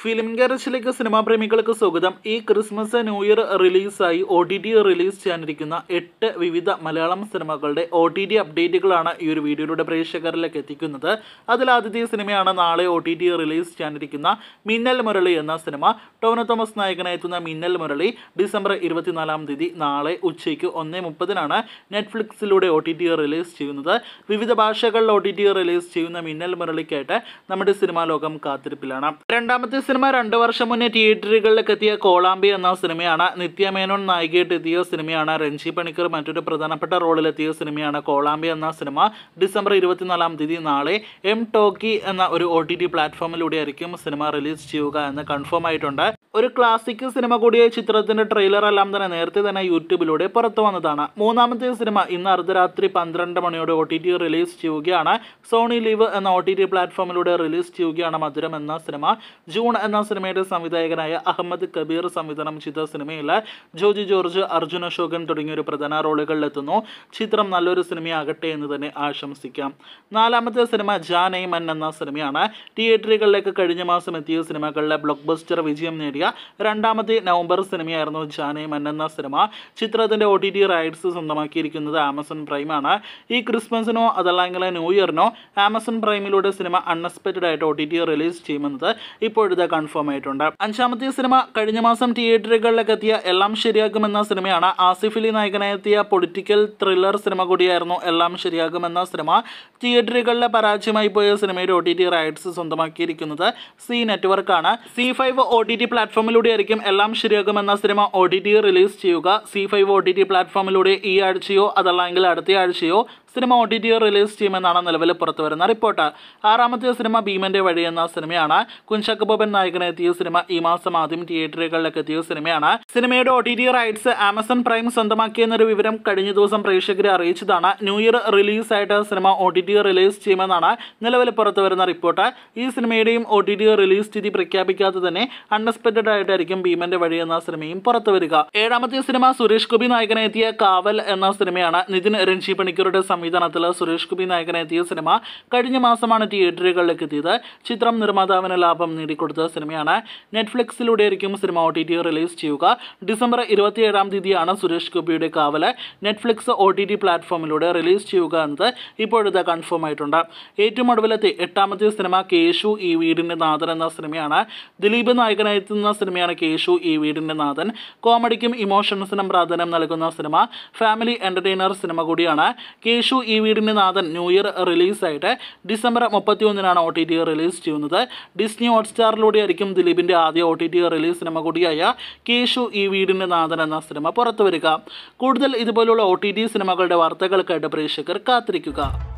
film ഗാരേജിലേക്ക് cinema പ്രേമികൾക്ക് സ്വാഗതം ഈ ക്രിസ്മസ് ന്യൂ ഇയർ റിലീസായി ഒ ടി ടി റിലീസ് ചെയ്യാനിരിക്കുന്ന എട്ട് വിവിധ മലയാളം സിനിമകളുടെ ഒ ടി ടി അപ്ഡേറ്റുകളാണ് ഈ ഒരു വീഡിയോയിലൂടെ പ്രേക്ഷകരിലേക്ക് എത്തിക്കുന്നത് അതിൽ ആദ്യത്തെ സിനിമയാണ് നാളെ ഒ ടി ടി റിലീസ് ചെയ്യാനിരിക്കുന്ന മിന്നൽ മുരളി എന്ന സിനിമ ടോനോ തോമസ് നായകനായെത്തുന്ന മിന്നൽ മുരളി ഡിസംബർ ഇരുപത്തിനാലാം തീയതി നാളെ ഉച്ചയ്ക്ക് ഒന്നേ മുപ്പതിനാണ് നെറ്റ്ഫ്ലിക്സിലൂടെ ഒ ടി ടി റിലീസ് ചെയ്യുന്നത് വിവിധ ഭാഷകളിൽ ഒ ടി ടി റിലീസ് ചെയ്യുന്ന മിന്നൽ മുരളിക്കായിട്ട് നമ്മുടെ സിനിമാ ലോകം കാത്തിരിപ്പിലാണ് രണ്ടാമത്തെ സിനിമ രണ്ട് വർഷം മുന്നേ തിയേറ്ററുകളിലേക്ക് എത്തിയ കോളാമ്പി എന്ന സിനിമയാണ് നിത്യ മേനോൻ നായികയായിട്ട് എത്തിയ സിനിമയാണ് രഞ്ജി പണിക്കർ മറ്റൊരു പ്രധാനപ്പെട്ട റോളിലെത്തിയ സിനിമയാണ് കോളാമ്പി എന്ന സിനിമ ഡിസംബർ ഇരുപത്തിനാലാം തീയതി നാളെ എം ടോക്കി എന്ന ഒരു ഒ ടി ടി പ്ലാറ്റ്ഫോമിലൂടെ ആയിരിക്കും സിനിമ റിലീസ് ചെയ്യുക എന്ന് കൺഫേം ആയിട്ടുണ്ട് ഒരു ക്ലാസിക് സിനിമ കൂടിയ ചിത്രത്തിന്റെ ട്രെയിലർ എല്ലാം തന്നെ നേരത്തെ തന്നെ യൂട്യൂബിലൂടെ പുറത്തു വന്നതാണ് മൂന്നാമത്തെ സിനിമ ഇന്ന് അർദ്ധരാത്രി പന്ത്രണ്ട് മണിയോടെ ഒ ടി ടി റിലീസ് ചെയ്യുകയാണ് സോണി ലീവ് എന്ന ഒ ടി ടി പ്ലാറ്റ്ഫോമിലൂടെ റിലീസ് ചെയ്യുകയാണ് മധുരം എന്ന സിനിമ ജൂൺ എന്ന സിനിമയുടെ സംവിധായകനായ അഹമ്മദ് കബീർ സംവിധാനം ചെയ്ത സിനിമയിൽ ജോജി ജോർജ് അർജുന അശോകൻ തുടങ്ങിയ ഒരു പ്രധാന റോളുകളിലെത്തുന്നു ചിത്രം നല്ലൊരു സിനിമയാകട്ടെ എന്ന് തന്നെ ആശംസിക്കാം നാലാമത്തെ സിനിമ ജാൻ എ മൻ എന്ന സിനിമയാണ് തിയേറ്ററുകളിലേക്ക് കഴിഞ്ഞ മാസം എത്തിയ സിനിമകളിലെ ബ്ലോക്ക് ബസ്റ്റർ വിജയം നേടിയ രണ്ടാമത്തെ നവംബർ സിനിമയായിരുന്നു ജാൻ എ മൻ എന്ന സിനിമ ചിത്രത്തിന്റെ ഒ ടി ടി റൈറ്റ്സ് സ്വന്തമാക്കിയിരിക്കുന്നത് ആമസോൺ പ്രൈമാണ് ഈ ക്രിസ്മസിനോ അതല്ലെങ്കിൽ ന്യൂ ഇയറിനോ ആമസോൺ പ്രൈമിലൂടെ സിനിമ അൺഎക്സ്പെക്റ്റഡ് ആയിട്ട് ഒ ടി ടി റിലീസ് ചെയ്യുമെന്നത് ഇപ്പോഴത്തെ കൺഫേം ആയിട്ടുണ്ട് അഞ്ചാമത്തെ സിനിമ കഴിഞ്ഞ മാസം തിയേറ്ററുകളിലേക്ക് എത്തിയ എല്ലാം ശരിയാകുമെന്ന സിനിമയാണ് ആസിഫ് അലി നായകനെത്തിയ പൊളിറ്റിക്കൽ ത്രില്ലർ സിനിമ കൂടിയായിരുന്നു എല്ലാം ശരിയാകുമെന്ന സിനിമ തിയേറ്ററുകളിലെ പരാജയമായി പോയ സിനിമയുടെ ഒ ടി ടി റൈറ്റ്സ് സ്വന്തമാക്കിയിരിക്കുന്നത് സി നെറ്റ്വർക്കാണ് C five O T T പ്ലാറ്റ്ഫോമിലൂടെ ആയിരിക്കും എല്ലാം ശരിയാകുമെന്ന സിനിമ ഒ ടി ടി റിലീസ് ചെയ്യുക C five O T T പ്ലാറ്റ്ഫോമിലൂടെ ഈ ആഴ്ചയോ അതല്ലെങ്കിൽ അടുത്ത ആഴ്ചയോ സിനിമ ഒ ടി ടി റിലീസ് ചെയ്യുമെന്നാണ് നിലവിൽ പുറത്തുവരുന്ന റിപ്പോർട്ട് ആറാമത്തെ സിനിമ ഭീമന്റെ വഴി എന്ന സിനിമയാണ് കുഞ്ചക്ക് ബോബൻ നായകനെത്തിയ സിനിമ ഈ മാസം ആദ്യം തിയേറ്ററുകളിലേക്ക് എത്തിയ സിനിമയാണ് സിനിമയുടെ O T T rights Amazon prime സ്വന്തമാക്കിയെന്നൊരു വിവരം കഴിഞ്ഞ ദിവസം പ്രേക്ഷകരെ അറിയിച്ചതാണ് ന്യൂ ഇയർ റിലീസായിട്ട് സിനിമ ഒ ടി ടി റിലീസ് ചെയ്യുമെന്നാണ് നിലവിൽ പുറത്തുവരുന്ന റിപ്പോർട്ട് ഈ സിനിമയുടെയും ഒ ടി ടി റിലീസ് സ്ഥിതി പ്രഖ്യാപിക്കാതെ തന്നെ അൺഎക്സ്പെക്റ്റഡ് ആയിട്ടായിരിക്കും ഭീമന്റെ വഴി എന്ന സിനിമയും പുറത്തു വരിക ഏഴാമത്തെ സിനിമ സുരേഷ് ഗോപി നായകനെത്തിയ കാവൽ എന്ന സിനിമയാണ് നിതിൻ രഞ്ജി പണിക്കരുടെ സംവിധാനത്തിൽ സുരേഷ് ഗോപി നായകനെത്തിയ സിനിമ കഴിഞ്ഞ മാസമാണ് തിയേറ്ററുകളിലേക്ക് എത്തിയത് ചിത്രം നിർമ്മാതാവിന് ലാഭം നേടിക്കൊടുത്ത സിനിമയാണ് നെറ്റ്ഫ്ലിക്സിലൂടെ ആയിരിക്കും സിനിമ ഒ ടി ടി റിലീസ് ചെയ്യുക ഡിസംബർ ഇരുപത്തിയേഴാം തീയതിയാണ് സുരേഷ് ഗോപിയുടെ Kaaval Netflix O T T പ്ലാറ്റ്ഫോമിലൂടെ റിലീസ് ചെയ്യുക എന്നത് ഇപ്പോഴത്തെ കൺഫേം ആയിട്ടുണ്ട് ഏറ്റവും ഒടുവിലത്തെ എട്ടാമത്തെ സിനിമ കേശു ഈ വീടിൻ്റെ നാഥൻ എന്ന സിനിമയാണ് ദിലീപ് നായകനെത്തുന്ന സിനിമയാണ് കേശു ഈ വീടിൻ്റെ നാഥൻ കോമഡിക്കും ഇമോഷൻസിനും പ്രാധാന്യം നൽകുന്ന സിനിമ ഫാമിലി എൻ്റർടൈനർ സിനിമ കൂടിയാണ് കേശു ഈ വീടിൻ്റെ നാഥൻ ന്യൂ ഇയർ റിലീസായിട്ട് ഡിസംബർ മുപ്പത്തി ഒന്നിനാണ് ഒ ടി ടി റിലീസ് ചെയ്യുന്നത് ഡിസ്നി ഹോട്ട്സ്റ്റാറിലൂടെ ആയിരിക്കും ദിലീപിൻ്റെ ആദ്യ ഒ ടി ടി റിലീസ് സിനിമ കൂടിയായ കേശു ഈ വീടിൻ്റെ നാഥൻ എന്ന സിനിമ പുറത്തു വരിക കൂടുതൽ ഇതുപോലുള്ള ഒ ടി ടി സിനിമകളുടെ വാർത്തകൾക്കായിട്ട് പ്രേക്ഷകർ കാത്തിരിക്കുക